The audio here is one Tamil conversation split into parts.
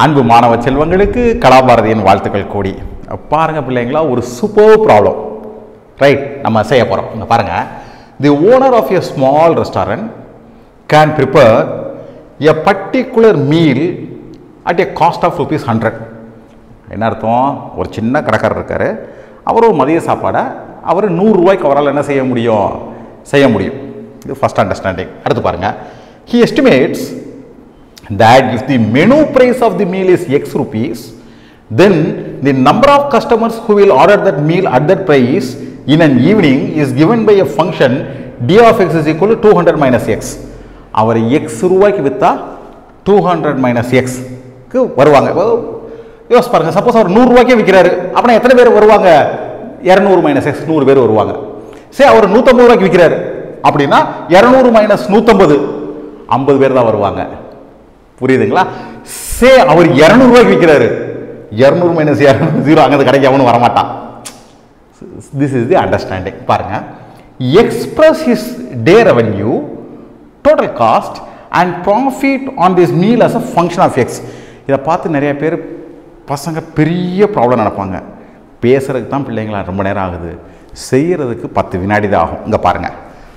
அன்பு மாணவ செல்வங்களுக்கு கலாபாரதியின் வாழ்த்துக்கள் கூடி பாருங்க பிள்ளைங்களா ஒரு சூப்பர் ப்ராப்ளம் ரைட் நம்ம செய்ய போகிறோம் இங்கே பாருங்க the owner of a small restaurant can prepare a particular meal at a cost of rupees hundred என்ன அர்த்தம் ஒரு சின்ன கடைக்காரர் இருக்கார் அவர் ஒரு மதிய சாப்பாடை அவர் நூறுரூவாய்க்கு அவரால் என்ன செய்ய முடியும் செய்ய முடியும் இது ஃபர்ஸ்ட் அண்டர்ஸ்டாண்டிங் அடுத்து பாருங்க he estimates that if the menu price of the meal is x rupees then the number of customers who will order that meal at that price in an evening is given by a function d of x is equal to 200 minus x அவர் x ரூபாய்க்கு விற்றா டூ ஹண்ட்ரட் மைனஸ் எக்ஸ்க்கு வருவாங்க யோசி பாருங்க சப்போஸ் அவர் நூறுரூவாய்க்கே விற்கிறாரு அப்படின்னா எத்தனை பேர் வருவாங்க இரநூறு மைனஸ் எக்ஸ் நூறு பேர் வருவாங்க சரி அவர் நூற்றம்பது ரூபாய்க்கு விற்கிறாரு அப்படின்னா இரநூறு மைனஸ் நூற்றம்பது ஐம்பது பேர் தான் வருவாங்க புரியுதுங்களா சே அவர் இரநூறுவாய்க்கு விற்கிறாரு இரநூறு மைனஸ் இரநூறு ஜீரோ அங்கே கடைக்கு அவனும் வரமாட்டான் திஸ் இஸ் தி அண்டர்ஸ்டாண்டிங் பாருங்க express his day revenue total cost and profit on this meal as a function of x இதை பார்த்து நிறைய பேர் பசங்க பெரிய ப்ராப்ளம் நடப்பாங்க பேசுறதுக்கு தான் பிள்ளைங்களா ரொம்ப நேரம் ஆகுது செய்யறதுக்கு பத்து வினாடி தான் ஆகும் இங்கே பாருங்கள்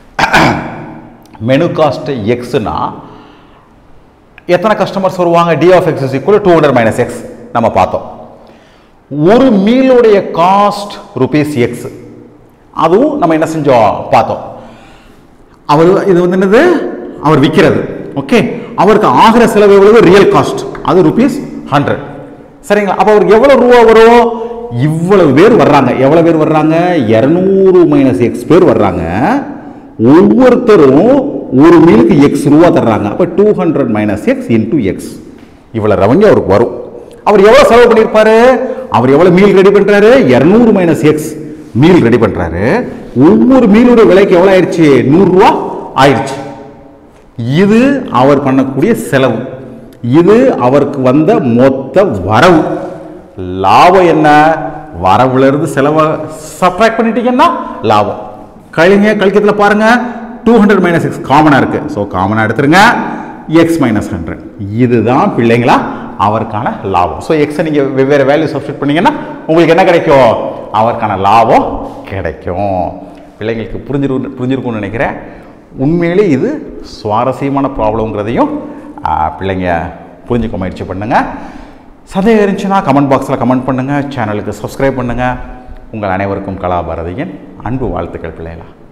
மெனு காஸ்ட் எக்ஸ்னா எத்தனை கஸ்டமர்ஸ் வருவாங்க D of x is equal to hundred minus x நம்ம பார்த்தோம் ஒரு மீலுடைய காஸ்ட் ருபீஸ் எக்ஸ் அதுவும் நம்ம என்ன செஞ்சோம் பார்த்தோம் அவர் இது வந்து என்னது அவர் விற்கிறது ஓகே அவருக்கு ஆகிற செலவு எவ்வளவு ரியல் காஸ்ட் அது ருபீஸ் ஹண்ட்ரட் சரிங்களா அப்போ அவருக்கு எவ்வளோ ரூபா வரும் இவ்வளவு பேர் வர்றாங்க எவ்வளோ பேர் வர்றாங்க இரநூறு மைனஸ் எக்ஸ் பேர் வர்றாங்க ஒவ்வொருத்தரும் ஒரு மீலுக்கு எக்ஸ் ரூபா தர்றாங்க அப்போ two hundred minus x into x இவ்வளோ ரெவன்யூ அவருக்கு வரும் அவர் எவ்வளோ செலவு பண்ணியிருப்பாரு அவர் எவ்வளோ மீல் ரெடி பண்ணுறாரு இரநூறு மைனஸ் எக்ஸ் மீல் ரெடி பண்ணுறாரு ஒவ்வொரு மீலோட விலைக்கு எவ்வளோ ஆயிடுச்சு நூறுரூவா ஆயிடுச்சு இது அவர் பண்ணக்கூடிய செலவு இது அவருக்கு வந்த மொத்த வரவு லாபம் என்ன வரவுல இருந்து செலவை சப்ராக்ட் பண்ணிட்டீங்கன்னா லாபம் கழிங்க கழிக்கிறதுல பாருங்க டூ ஹண்ட்ரட் மைனஸ் எக்ஸ் காமனாக இருக்கு ஸோ காமனாக எடுத்துருங்க எக்ஸ் மைனஸ் ஹண்ட்ரட் இதுதான் பிள்ளைங்களா அவருக்கான லாபம் ஸோ எக்ஸை நீங்கள் வெவ்வேறு வேல்யூ சப்ஸ்டியூட் பண்ணீங்கன்னா உங்களுக்கு என்ன கிடைக்கும் அவருக்கான லாபம் கிடைக்கும் பிள்ளைங்களுக்கு புரிஞ்சிரு புரிஞ்சிருக்கும்னு நினைக்கிறேன் உண்மையிலே இது சுவாரஸ்யமான ப்ராப்ளங்கிறதையும் ஆ, பிள்ளைங்க புரிஞ்சுக்க முயற்சி பண்ணுங்கள் சந்தேகம் இருந்துச்சுன்னா கமெண்ட் பாக்ஸில் கமெண்ட் பண்ணுங்கள் சேனலுக்கு சப்ஸ்கிரைப் பண்ணுங்கள் உங்கள் அனைவருக்கும் கலாபாரதியின் அன்பு வாழ்த்துக்கள் பிள்ளைகளா